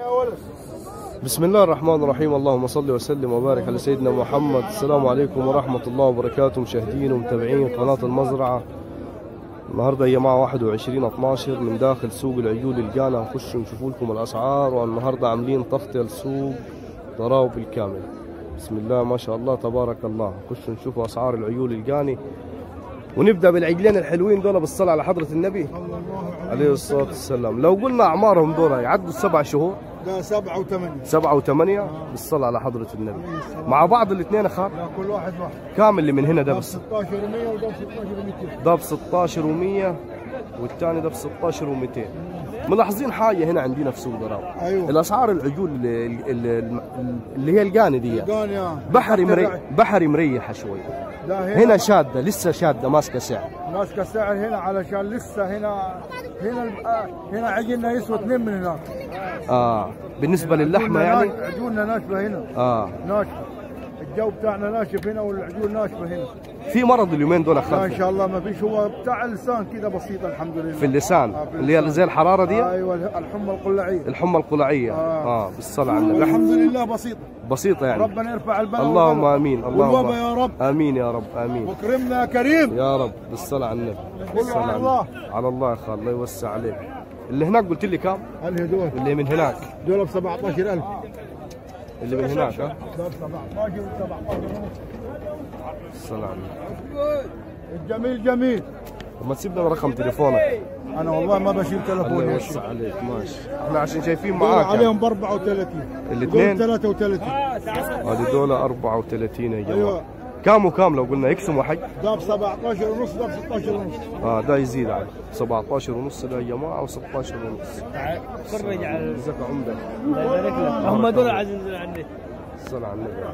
بسم الله الرحمن الرحيم اللهم صل وسلم وبارك على سيدنا محمد السلام عليكم ورحمة الله وبركاته مشاهدين ومتابعين قناة المزرعة النهاردة يا جماعة 21 12 من داخل سوق العيول الجانا نخش نشوف لكم الأسعار والنهاردة عاملين تغطية لسوق ضراو بالكامل بسم الله ما شاء الله تبارك الله نخش نشوف أسعار العيول الجاني ونبدأ بالعجلين الحلوين دول بالصلاة على حضرة النبي عليه الصلاة والسلام لو قلنا أعمارهم دول يعدوا السبع شهور لا سبعة وثمانية سبعة وثمانية بالصلاة على حضرة النبي مع بعض الاثنين أخار لا كل واحد واحد كامل اللي من هنا ده ده ب بس 16 و100 وده ب 16 و200 ده ب 16 و100 والثاني ده ب 16 و200 ملاحظين حاجة هنا عندنا في سوق ضراو ايوه الأسعار العجول اللي, اللي, اللي هي القاني دي قال يا بحري مريح بحري مريحة شوي ده هنا, هنا شادة لسه شادة ماسكة سعر ماسكه السعر هنا علشان لسه هنا هنا الب- آه، هنا عجلنا يسوى اثنين من هناك آه بالنسبة للحمة يعني عجولنا ناشفه هنا آه ناشفه الجو بتاعنا ناشف هنا والعجول ناشفه هنا في مرض اليومين دول لا ان أخف شاء الله ما فيش هو بتاع اللسان كده بسيط الحمد لله في اللسان اللي هي زي الحرارة دي ايوه الحمى القلعيه الحمى القلعية آه. آه بالصلاة على النبي الحمد لله بسيطه بسيطة يعني ربنا يرفع البلاء اللهم والبلاء. امين والوبا اللهم يا رب امين يا رب امين واكرمنا يا كريم يا رب بالصلاة على النبي بالصلاة على على الله. النبي. على الله يا خال الله يوسع عليك اللي هناك قلت لي كام؟ هل دول اللي من هناك دول ب 17000 اللي من هناك ها؟ دول 17 و 17 الصلاة على النبي الجميل جميل ما تسيب لنا رقم تليفونك انا والله ما بشيل الله تلفوني يا شيخ يوسع عليك ماشي احنا عشان شايفين دول معاك يعني. عليهم ب 34 الاثنين؟ دول 33 هذه دول 34 يا جماعة ايوه كام وكام لو قلنا يقسموا حق ده ب 17 ونص ده ب 16 ونص اه ده يزيد على 17 ونص ده يا جماعة و16 ونص فرج على جزاك عمدة الله يبارك لك هم دول عزيزين عندي الصلاة على النبي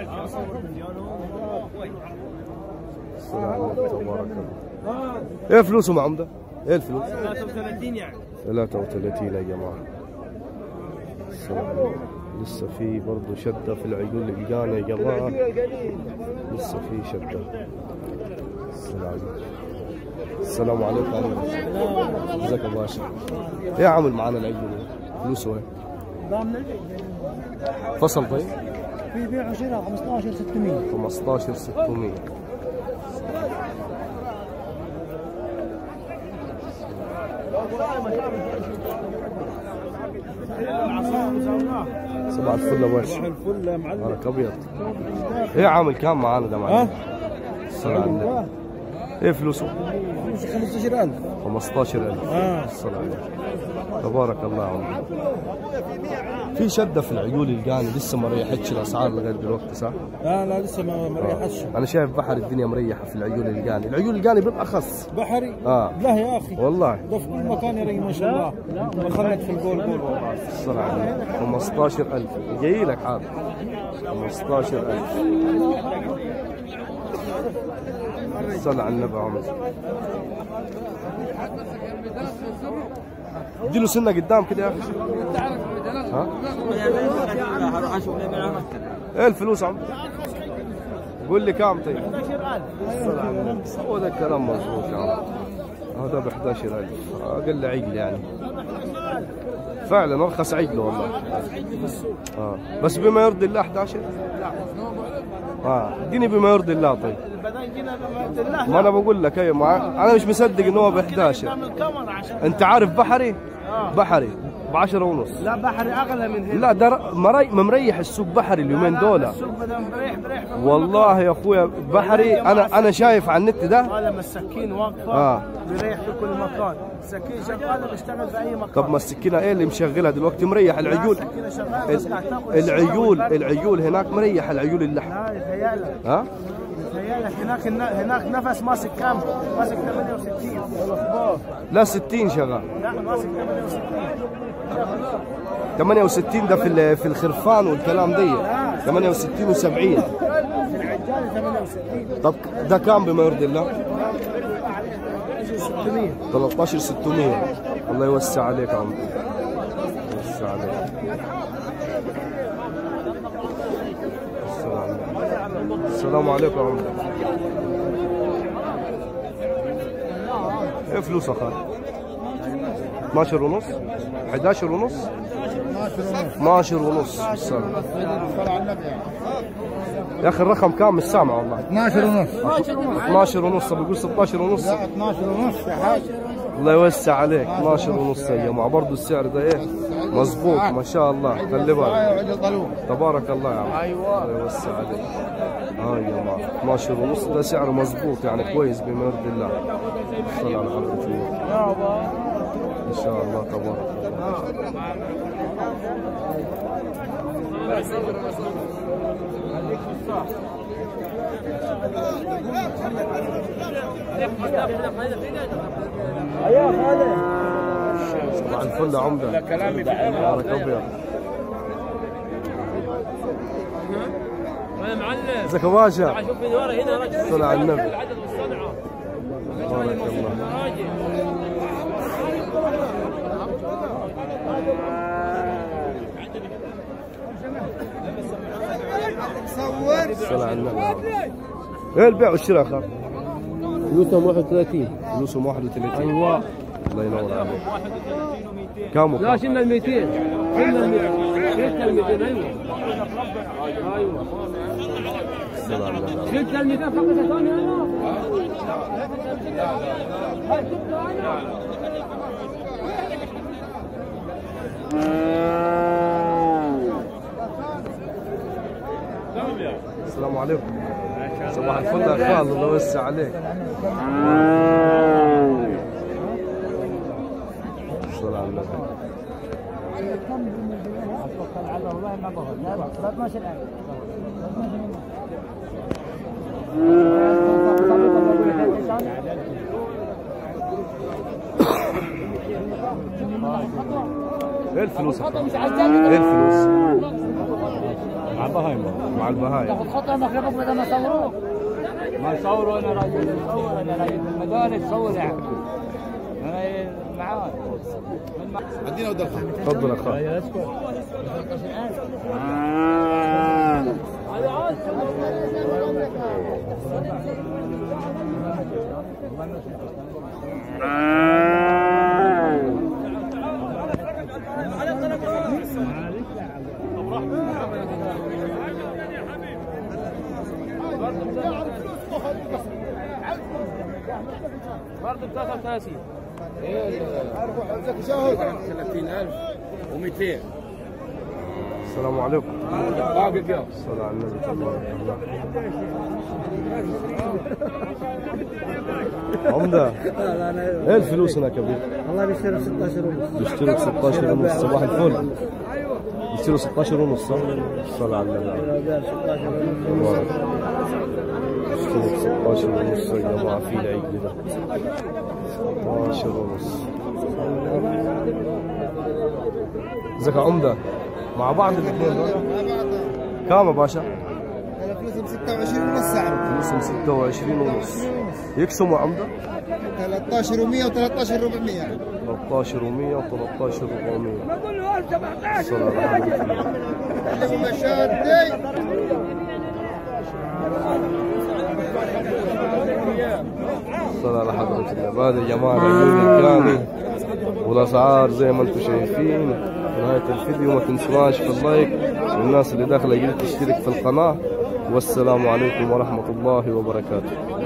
الصلاة على النبي تبارك الله ايه فلوسهم يا عمدة؟ ايه الفلوس؟ 33 يعني 33 يا جماعة الصلاة على النبي. لسه في برضه شدة في العيون الجان يا جماعة لسه في شدة الصلاة على النبي. السلام عليكم يا عمدة ازيك يا باشا ايه عامل معانا العيون فلوسه ايه؟ فصل طيب؟ في بيع وشراء 15 600 15 600 صباح الفل يا باشا الفل يا معلم نهارك ابيض ايه عامل كام معانا ده معلم؟ الصلاة على النبي ايه فلوسه؟ 15000 15000 اه الصلاة على النبي تبارك الله يا عمري في شدة في العيول الجاني لسه ما ريحتش الأسعار لغاية دلوقتي صح؟ لا لا لسه ما ما ريحتش أنا شايف بحر الدنيا مريحة في العيول الجاني العيول الجاني بالأخص بحري آه لا يا اخي والله ده في كل مكان يا رجل ما شاء الله دخلت في الجول جول والله الصلاة على النبي 15000 جاي لك عاد 15000 الصلاة على النبي يا عمر اديله سنة قدام كده يا اخي ها؟ ايه الفلوس يا عم؟ قول لي كام طيب؟ الصلاة على النبي هو ده الكلام مظبوط يا عم هذا ب 11000 اقل عقل يعني فعلا ارخص عقله والله اه بس بما يرضي الله 11 اه اديني بما يرضي الله طيب ما انا بقول لك ايوه مع... انا مش مصدق ان هو ب 11 الكاميرا عشان انت عارف بحري بحري ب 10 ونص لا بحري اغلى من هنا لا ده ر- مري... مريح السوق بحري اليومين دول السوق بدل مريح مريح والله يا اخويا بحري انا انا شايف على النت ده هذا لما السكين واقفه آه. بيريح في كل مكان السكين شغاله بيشتغل في اي مكان طب ما السكينه ايه اللي مشغلها دلوقتي مريح العيول السكينه شغاله بس قاعد تاكل العيول العيول هناك مريح العيول اللحم لا يتهيألك ها يتهيألك هناك هناك نفس ماسك كام؟ ماسك 68 لا 60 شغال لا ماسك 68 68 ده في ال- في الخرفان والكلام دي 68 و70 العجال 68 طب ده كام بما يرضي الله 600 13 600 الله يوسع عليك يا عمري يوسع عليك السلام عليكم السلام عليكم يا عمري ايه فلوسك خالد 12 ونص 11 ونص 12 ونص 12 ونص بالسنة صلى على النبي يعني يا اخي الرقم كام مش سامع والله 12 ونص 12 ونص بيقول 16 ونص لا 12 ونص يا حاج الله يوسع عليك 12 ونص يا جماعه برضه السعر ده ايه مظبوط ما شاء الله خلي بالك وعد الطلوع تبارك الله يا عم ايوه الله يوسع عليك اه يا جماعه 12 ونص ده سعر مظبوط يعني كويس بما يرضي الله صلى على حضرة النبي ان شاء الله تبارك الله صباح الفل يا عمده لا كلامي بارك ابيض يا معلم ازيك يا باشا شوف من ورا هنا راجل صل على النبي العدد والصنعه بارك الله راجل صل على النبي ايه البيع والشراء خالد فلوسهم 31 فلوسهم 31 ايوه الله ينور عليك كم لا وكم شلنا ال 200 شلنا ال 200 شلنا ال 200 ايوه ايوه صل على النبي شلت ال 200 فقط يا ثاني انا السلام عليكم صباح الفل يا خالد الله يوسع عليك صل على النبي ايه الفلوس يا خالد؟ ايه الفلوس مع البهايم مع البهايم خطوة مخربة بدل ما صوروه ما يصوروا انا راجل صور انا راجل من المدارس صور يعني انا معاه ادينا ودخل تفضل يا خالد برضه ب 33 و200 السلام عليكم باقي اليوم صلى على النبي تبارك الله عمدة ايه الفلوس هناك يا كبير؟ والله بيشتروا 16 ونص بيشتروا 16 ونص صباح الفل بيشتروا 16 ونص صح؟ صلى على النبي تبارك بيشتروا 16 ونص يا جماعة في العيد ده 16 ونص ازيك يا عمدة مع بعض الاثنين دول كام يا باشا؟ فلوسهم 26 ونص سعر فلوسهم 26 ونص يكسموا عمدة 13 و100 و13 400 يعني 13 و100 و13 و400 صلى الله عليه وسلم المشادي صلى على حضرة النبي هذا يا جماعة العيون الكامل والأسعار زي ما انتم شايفين في نهاية الفيديو ما تنسوناش في اللايك والناس اللي داخلة جديد تشترك في القناة والسلام عليكم ورحمة الله وبركاته